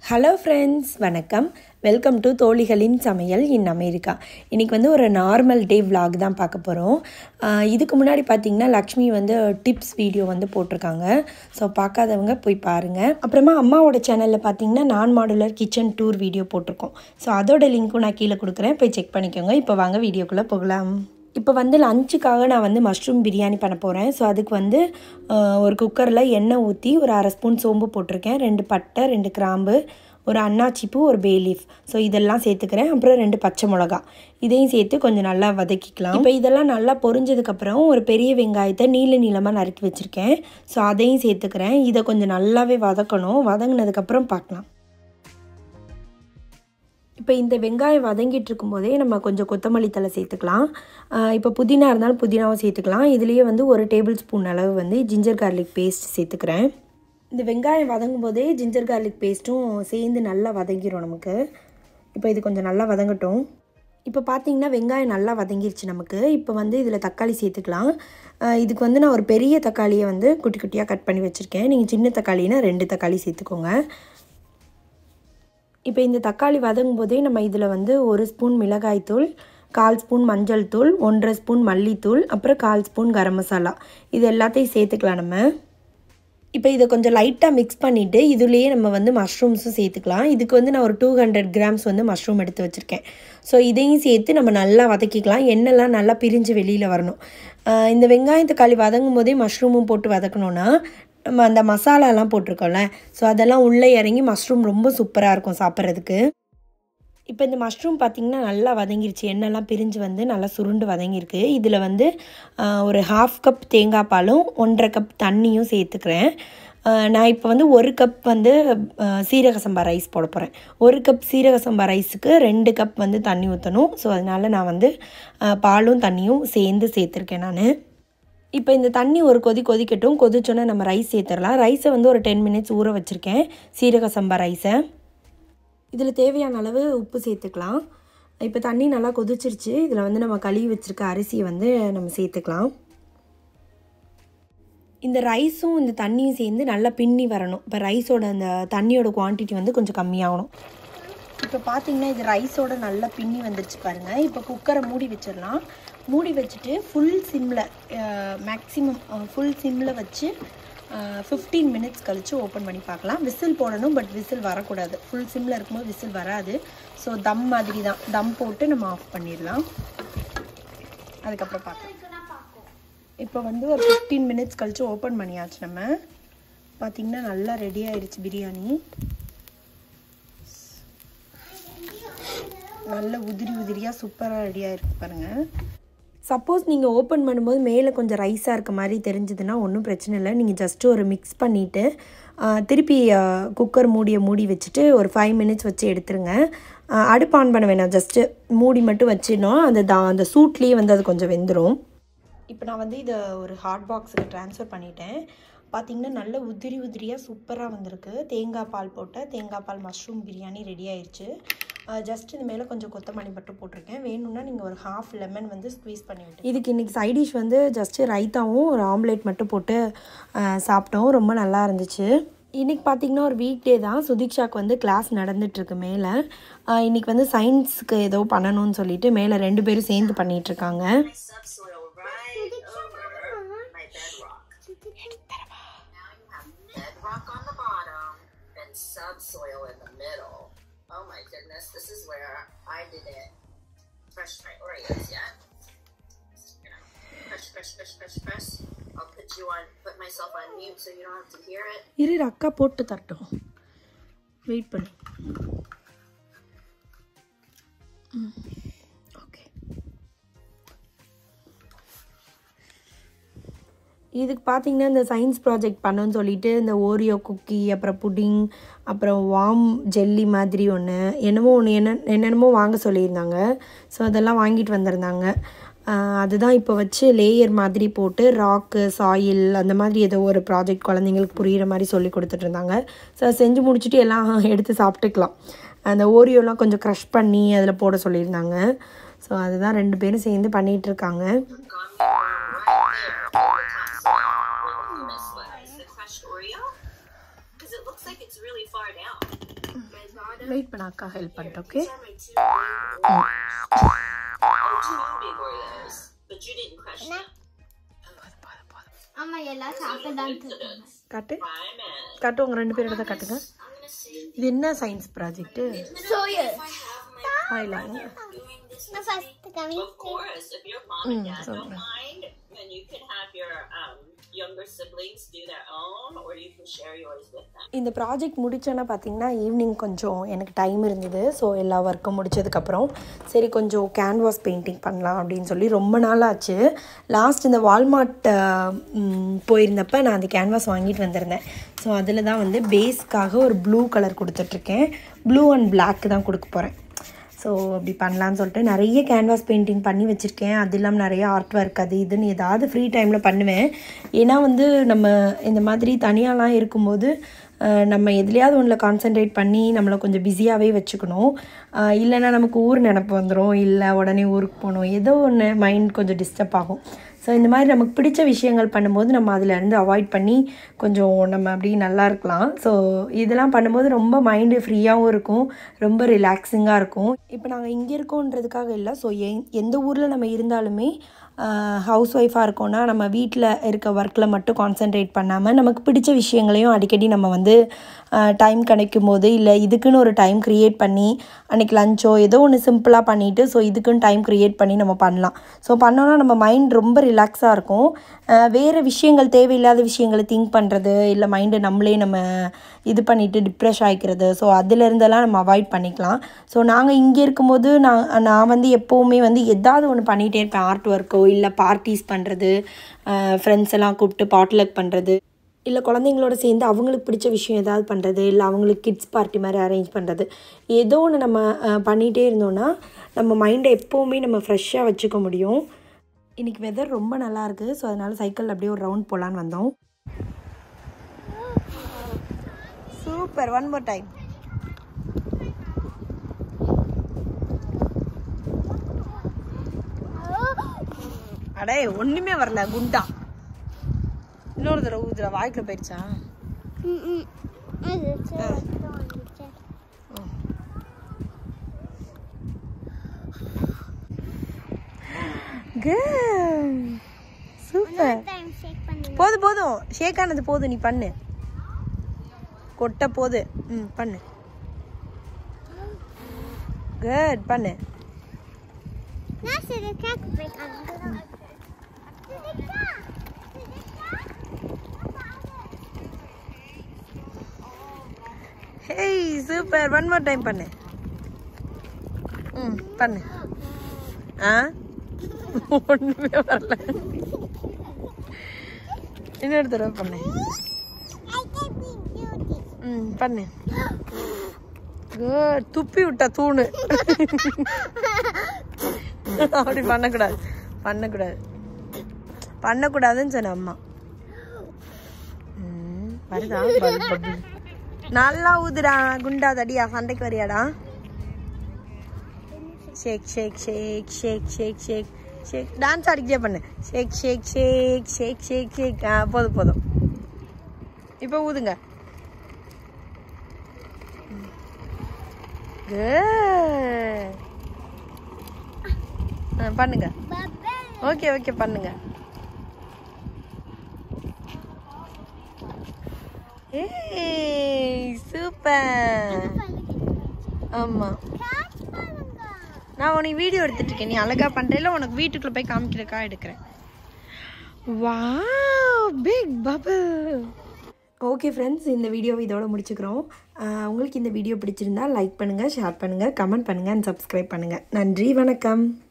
Hello friends வணக்கம் welcome to தோழிகளின் சமையல் இன் அமெரிக்கா இன்றைக்கி வந்து ஒரு நார்மல் டே vlog தான் பார்க்க போகிறோம் இதுக்கு முன்னாடி பார்த்தீங்கன்னா லக்ஷ்மி வந்து டிப்ஸ் வீடியோ வந்து போட்டிருக்காங்க ஸோ பார்க்காதவங்க போய் பாருங்கள் அப்புறமா அம்மாவோட சேனலில் பார்த்தீங்கன்னா நான் மாடுலர் கிச்சன் டூர் வீடியோ போட்டிருக்கோம் ஸோ அதோட லிங்க்கும் நான் கீழே கொடுக்குறேன் போய் செக் பண்ணிக்கோங்க இப்போ வாங்க வீடியோக்குள்ளே போகலாம் இப்போ வந்து லஞ்சுக்காக நான் வந்து மஷ்ரூம் பிரியாணி பண்ண போகிறேன் ஸோ அதுக்கு வந்து அஹ், ஒரு குக்கரில் எண்ணெய் ஊற்றி ஒரு அரை ஸ்பூன் சோம்பு போட்டிருக்கேன் ரெண்டு பட்டை ரெண்டு கிராம்பு ஒரு அன்னாச்சிப்பூ ஒரு பே லீஃப் ஸோ இதெல்லாம் சேர்த்துக்கிறேன் அப்புறம் ரெண்டு பச்சை மிளகா இதையும் சேர்த்து கொஞ்சம் நல்லா வதக்கிக்கலாம் இப்போ இதெல்லாம் நல்லா பொரிஞ்சதுக்கப்புறம் ஒரு பெரிய வெங்காயத்தை நீல நீளமாக நறுக்கி வச்சுருக்கேன் ஸோ அதையும் சேர்த்துக்கிறேன் இதை கொஞ்சம் நல்லாவே வதக்கணும் வதங்கினதுக்கப்புறம் பார்க்கலாம் இப்போ இந்த வெங்காயம் வதங்கிட்டு இருக்கும்போதே நம்ம கொஞ்சம் கொத்தமல்லி தலை சேர்த்துக்கலாம் ஆஹ் இப்போ புதினா இருந்தாலும் புதினாவும் சேர்த்துக்கலாம் இதுலேயே வந்து ஒரு டேபிள் ஸ்பூன் அளவு வந்து ஜிஞ்சர் கார்லிக் பேஸ்ட் சேர்த்துக்கிறேன் இந்த வெங்காயம் வதங்கும் போதே ஜிஞ்சர் கார்லிக் பேஸ்ட்டும் சேர்ந்து நல்லா வதங்கிரும் நமக்கு இப்போ இது கொஞ்சம் நல்லா வதங்கட்டும் இப்போ பார்த்தீங்கன்னா வெங்காயம் நல்லா வதங்கிருச்சு நமக்கு இப்போ வந்து இதில் தக்காளி சேர்த்துக்கலாம் ஆஹ் இதுக்கு வந்து நான் ஒரு பெரிய தக்காளியை வந்து குட்டி குட்டியாக கட் பண்ணி வச்சுருக்கேன் நீங்கள் சின்ன தக்காளினா ரெண்டு தக்காளி சேர்த்துக்கோங்க இப்போ இந்த தக்காளி வதங்கும் போதே நம்ம இதில் வந்து ஒரு ஸ்பூன் மிளகாய்த்தூள் கால் ஸ்பூன் மஞ்சள் தூள் ஒன்றரை ஸ்பூன் மல்லித்தூள் அப்புறம் கால் ஸ்பூன் கரம் மசாலா இது எல்லாத்தையும் சேர்த்துக்கலாம் நம்ம இப்போ இதை கொஞ்சம் லைட்டாக மிக்ஸ் பண்ணிவிட்டு இதுலேயே நம்ம வந்து மஷ்ரூம்ஸும் சேர்த்துக்கலாம் இதுக்கு வந்து நான் ஒரு டூ ஹண்ட்ரட் கிராம்ஸ் வந்து மஷ்ரூம் எடுத்து வச்சுருக்கேன் ஸோ இதையும் சேர்த்து நம்ம நல்லா வதக்கிக்கலாம் எண்ணெய்லாம் நல்லா பிரிஞ்சு வெளியில் வரணும் ஆஹ் இந்த வெங்காயம் தக்காளி வதங்கும் போதே மஷ்ரூமும் போட்டு வதக்கணுன்னா நம்ம அந்த மசாலாலாம் போட்டிருக்கோம்ல ஸோ அதெல்லாம் உள்ளே இறங்கி மஷ்ரூம் ரொம்ப சூப்பராக இருக்கும் சாப்பிட்றதுக்கு இப்போ இந்த மஷ்ரூம் பார்த்திங்கன்னா நல்லா வதங்கிருச்சு எண்ணெய்லாம் பிரிஞ்சு வந்து நல்லா சுருண்டு வதங்கியிருக்கு இதில் வந்து ஆஹ், ஒரு ஹாஃப் கப் தேங்காய் பாலும் ஒன்றரை கப் தண்ணியும் சேர்த்துக்கிறேன் ஆஹ், நான் இப்போ வந்து ஒரு கப் வந்து ஆஹ், சீரக சம்பா ரைஸ் போட போகிறேன் ஒரு கப் சீரக சம்பா ரைஸுக்கு ரெண்டு கப் வந்து தண்ணி ஊற்றணும் ஸோ அதனால் நான் வந்து ஆஹ், பாலும் தண்ணியும் சேர்ந்து சேர்த்துருக்கேன் நான் இப்போ இந்த தண்ணி ஒரு கொதி கொதிக்கட்டும் கொதிச்சோன்னே நம்ம ரைஸ் சேர்த்துடலாம் ரைஸை வந்து ஒரு டென் மினிட்ஸ் ஊற வச்சுருக்கேன் சீரக சம்பா ரைஸை இதில் தேவையான அளவு உப்பு சேர்த்துக்கலாம் இப்போ தண்ணி நல்லா கொதிச்சிருச்சு இதில் வந்து நம்ம கழுவி வச்சுருக்க அரிசியை வந்து நம்ம சேர்த்துக்கலாம் இந்த ரைஸும் இந்த தண்ணியும் சேர்ந்து நல்லா பின்னி வரணும் இப்போ ரைஸோட அந்த தண்ணியோட குவான்டிட்டி வந்து கொஞ்சம் கம்மியாகணும் இப்போ பார்த்தீங்கன்னா இது ரைஸோட நல்லா பின்னி வந்துருச்சு பாருங்கள் இப்போ குக்கரை மூடி வச்சிடலாம் மூடி வச்சுட்டு ஃபுல் சிம்மில் மேக்ஸிமம் ஃபுல் சிம்மில் வச்சு ஃபிஃப்டீன் மினிட்ஸ் கழித்து ஓப்பன் பண்ணி பார்க்கலாம் விசில் போடணும் பட் விசில் வரக்கூடாது ஃபுல் சிம்மில் இருக்கும்போது விசில் வராது ஸோ தம் மாதிரி தான் தம் போட்டு நம்ம ஆஃப் பண்ணிடலாம் அதுக்கப்புறம் பார்க்கலாம் இப்போ வந்து ஒரு ஃபிஃப்டீன் மினிட்ஸ் கழித்து ஓப்பன் பண்ணியாச்சு நம்ம பார்த்திங்கன்னா நல்லா ரெடி ஆயிடுச்சு பிரியாணி நல்ல உதிரி உதிரியாக சூப்பராக ரெடியாக இருக்கு பாருங்கள் சப்போஸ் நீங்கள் ஓப்பன் பண்ணும்போது மேலே கொஞ்சம் ரைஸாக இருக்க மாதிரி தெரிஞ்சதுன்னா ஒன்றும் பிரச்சனை இல்லை நீங்கள் ஜஸ்ட்டு ஒரு மிக்ஸ் பண்ணிவிட்டு திருப்பி குக்கர் மூடியை மூடி வச்சுட்டு ஒரு ஃபைவ் மினிட்ஸ் வச்சு எடுத்துருங்க ஆ, அடுப்பு ஆன் பண்ண வேணாம் ஜஸ்ட்டு மூடி மட்டும் வச்சிடணும் அந்த தா அந்த சூட்லேயே வந்து அது கொஞ்சம் வெந்துடும் இப்போ நான் வந்து இதை ஒரு ஹாட் பாக்ஸுக்கு ட்ரான்ஸ்ஃபர் பண்ணிட்டேன் பார்த்தீங்கன்னா நல்ல உதிரி உதிரியாக சூப்பராக வந்திருக்கு தேங்காய் பால் போட்ட தேங்காய் பால் மஷ்ரூம் பிரியாணி ரெடி ஆயிடுச்சு ஜஸ்ட் இது மேலே கொஞ்சம் கொத்தமல்லி மட்டும் போட்டிருக்கேன் வேணும்னா நீங்கள் ஒரு ஹாஃப் லெமன் வந்து ஸ்க்வீஸ் பண்ணி விட்டு இதுக்கு இன்றைக்கி சைட் டிஷ் வந்து ஜஸ்ட்டு ரைத்தாவும் ஒரு ஆம்லேட் மட்டும் போட்டு ஆ, சாப்பிட்டோம் ரொம்ப நல்லா இருந்துச்சு இன்றைக்கி பார்த்தீங்கன்னா ஒரு வீக் டே தான் சுதீக்ஷாக்கு வந்து கிளாஸ் நடந்துட்டுருக்கு மேலே இன்றைக்கி வந்து சயின்ஸுக்கு ஏதோ பண்ணணும்னு சொல்லிட்டு மேலே ரெண்டு பேரும் சேர்ந்து பண்ணிகிட்ருக்காங்க subsoil right over my bedrock. Now you have bedrock on the bottom and subsoil in the middle. Oh my goodness, this is where I did it. Fresh my Oreos, yeah? You know, Press, press, press, press, press. I'll put you on, put myself on mute so you don't have to hear it. இரு இரு, அக்கா போட்டு தரட்டும் wait பண்ணு okay இதுக்கு பார்த்தீங்கன்னா இந்த science project பண்ணோன்னு சொல்லிட்டு இந்த ஓரியோ குக்கி அப்புறம் புட்டிங் அப்புறம் வாம் ஜெல்லி மாதிரி ஒன்று என்னமோ ஒன்று என்ன என்னென்னமோ வாங்க சொல்லியிருந்தாங்க ஸோ அதெல்லாம் வாங்கிட்டு வந்திருந்தாங்க ஆஹ் அதுதான் இப்போ வச்சு லேயர் மாதிரி போட்டு ராக்கு சாயில் அந்த மாதிரி ஏதோ ஒரு ப்ராஜெக்ட் குழந்தைங்களுக்கு புரிகிற மாதிரி சொல்லி கொடுத்துட்டு இருந்தாங்க ஸோ செஞ்சு முடிச்சுட்டு எல்லாம் எடுத்து சாப்பிட்டுக்கலாம் அந்த ஓரியோலாம் கொஞ்சம் க்ரஷ் பண்ணி அதில் போட சொல்லியிருந்தாங்க ஸோ அதுதான் ரெண்டு பேரும் சேர்ந்து பண்ணிகிட்டு இருக்காங்க Gummy bear right there. Top side. What do you miss? What? The crushed Oreo? Because it looks like it's really far down. But wait பண்ண அக்கா ஹெல்ப் பண்ணிட்டு okay Two big Oreos, but you didn't crush them. ஆமா எல்லாம் சாப்பிட்டு தான் இருக்காங்க காட்டு Bye, man. காட்டு உங்க ரெண்டு பேரோட தான் காட்டுங்க I'm gonna see இது என்ன சயின்ஸ் ப்ராஜெக்ட் சோயா ஆயிலாம் நான் ஃபர்ஸ்ட் கம்மி Of course, if your mom and dad don't mind, then you can have your um, younger siblings do their own, or you can share yours with them. இந்த project முடிச்சோன்னா பார்த்தீங்கன்னா evening கொஞ்சம் எனக்கு time இருந்தது so எல்லா ஒர்க்கும் முடிச்சதுக்கப்புறம் சரி கொஞ்சம் கேன்வாஸ் பெயிண்டிங் பண்ணலாம் அப்படின்னு சொல்லி ரொம்ப நாள் ஆச்சு லாஸ்ட் இந்த வால்மார்ட் போயிருந்தப்ப நான் அந்த கேன்வாஸ் வாங்கிட்டு வந்திருந்தேன் ஸோ அதில் தான் வந்து பேஸ்க்காக ஒரு ப்ளூ கலர் கொடுத்துட்ருக்கேன் ப்ளூ அண்ட் பிளாக் தான் கொடுக்க போகிறேன் ஸோ அப்படி பண்ணலான்னு சொல்லிட்டு நிறைய கேன்வாஸ் பெயிண்டிங் பண்ணி வச்சுருக்கேன் அது இல்லாமல் நிறைய ஆர்ட் ஒர்க் அது இதுன்னு ஏதாவது ஃப்ரீ டைமில் பண்ணுவேன் ஏன்னா வந்து நம்ம இந்த மாதிரி தனியாலாம் இருக்கும்போது அஹ், நம்ம எதுலையாவது ஒன்றில் கான்சென்ட்ரேட் பண்ணி நம்மளை கொஞ்சம் பிஸியாகவே வச்சுக்கணும் அஹ், இல்லைன்னா நமக்கு ஊர் நினப்பு வந்துடும் இல்லை உடனே ஊருக்கு போகணும் ஏதோ ஒன்று மைண்ட் கொஞ்சம் டிஸ்டர்ப் ஆகும் ஸோ இந்த மாதிரி நமக்கு பிடிச்ச விஷயங்கள் பண்ணும்போது நம்ம அதில் இருந்து அவாய்ட் பண்ணி கொஞ்சம் நம்ம அப்படி நல்லா இருக்கலாம் ஸோ இதெல்லாம் பண்ணும்போது ரொம்ப மைண்டு ஃப்ரீயாகவும் இருக்கும் ரொம்ப ரிலாக்ஸிங்காக இருக்கும் இப்போ நாங்கள் இங்கே இருக்கோன்றதுக்காக இல்லை ஸோ எந்த ஊரில் நம்ம இருந்தாலுமே ஹவுஸ் ஒய்ஃபாக இருக்கோன்னா நம்ம வீட்டில் இருக்க ஒர்க்கில் மட்டும் கான்சென்ட்ரேட் பண்ணாமல் நமக்கு பிடிச்ச விஷயங்களையும் அடிக்கடி நம்ம வந்து டைம் கிடைக்கும் போது இல்லை இதுக்குன்னு ஒரு டைம் க்ரியேட் பண்ணி அன்றைக்கி லஞ்சோ ஏதோ ஒன்று சிம்பிளாக பண்ணிவிட்டு ஸோ இதுக்குன்னு டைம் க்ரியேட் பண்ணி நம்ம பண்ணலாம் ஸோ பண்ணோன்னா நம்ம மைண்ட் ரொம்ப ரிலாக்ஸாக இருக்கும் அஹ் வேறு விஷயங்கள் தேவையில்லாத விஷயங்களை திங்க் பண்ணுறது இல்லை மைண்டை நம்மளே நம்ம இது பண்ணிவிட்டு டிப்ரெஷ் ஆகிக்கிறது ஸோ அதுலேருந்தெல்லாம் நம்ம அவாய்ட் பண்ணிக்கலாம் ஸோ நாங்கள் இங்கே இருக்கும்போது நான் நான் வந்து எப்போவுமே வந்து எதாவது ஒன்று பண்ணிகிட்டே இருப்பேன் ஆர்ட் ஒர்க்கோ இல்லை பார்ட்டிஸ் பண்ணுறது ஃப்ரெண்ட்ஸ் எல்லாம் கூப்பிட்டு பாட்லக் பண்ணுறது இல்லை குழந்தைங்களோட சேர்ந்து அவங்களுக்கு பிடிச்ச விஷயம் ஏதாவது பண்ணுறது இல்லை அவங்களுக்கு கிட்ஸ் பார்ட்டி மாதிரி அரேஞ்ச் பண்ணுறது ஏதோ ஒன்று நம்ம அஹ், பண்ணிகிட்டே இருந்தோன்னா நம்ம மைண்டை எப்போவுமே நம்ம ஃப்ரெஷ்ஷாக வச்சுக்க முடியும் இன்றைக்கி வெதர் ரொம்ப நல்லா இருக்குது ஸோ அதனால் சைக்கிள் அப்படியே ஒரு ரவுண்ட் போகலான்னு வந்தோம் சூப்பர் ஒன் மோர் டைம் அடே ஒன்றுமே வரல குண்டா இன்னொரு தடவை ஊதுல வாய்க்குள்ள போயிடுச்சா அது வந்துச்சு சூப்பர் டைம் ஷேக் பண்ணு போதும் போதும் ஷேக் ஆனது போதும் நீ பண்ணு கொட்ட போது ம் பண்ணு குட் பண்ணு நான் சரி கேக் பிரேக் ஆகுது hey super one more time பண்ணு ம் பண்ணு ஆ ஒன்றுமே வரல இன்னொரு தடவை பண்ணு ம் பண்ணு குட் துப்பி விட்டா தூணு அப்படி பண்ணக்கூடாது பண்ணக்கூடாது பண்ணக்கூடாதுன்னு சொன்ன அம்மா ம், வருதா பல் பபுள் நல்லா ஊதுடா குண்டா தடியா சண்டைக்கு வரியாடா ஷேக் ஷேக் ஷேக் ஷேக் ஷேக் ஷேக் ஷேக் டான்ஸ் ஆடிக்கிட்டே பண்ணு ஷேக் ஷேக் ஷேக் ஷேக் ஷேக் ஷேக் ஆ போதும் போதும் இப்போ ஊதுங்க Good. ஆ, பண்ணுங்க ஓகே ஓகே பண்ணுங்க ஏய் சூப்பர் ஆமா நான் உனக்கு வீடியோ எடுத்துட்டு இருக்கேன் நீ அழகா பண்றேல உனக்கு வீட்டுக்குள்ள போய் காமிக்கிறக்கா எடுக்கிறேன் wow big bubble okay friends இந்த வீடியோ இதோட முடிச்சுக்கிறோம் ஆஹ் உங்களுக்கு இந்த வீடியோ பிடிச்சிருந்தா லைக் பண்ணுங்கள் ஷேர் பண்ணுங்கள் கமெண்ட் பண்ணுங்கள் அண்ட் சப்ஸ்கிரைப் பண்ணுங்கள் நன்றி வணக்கம்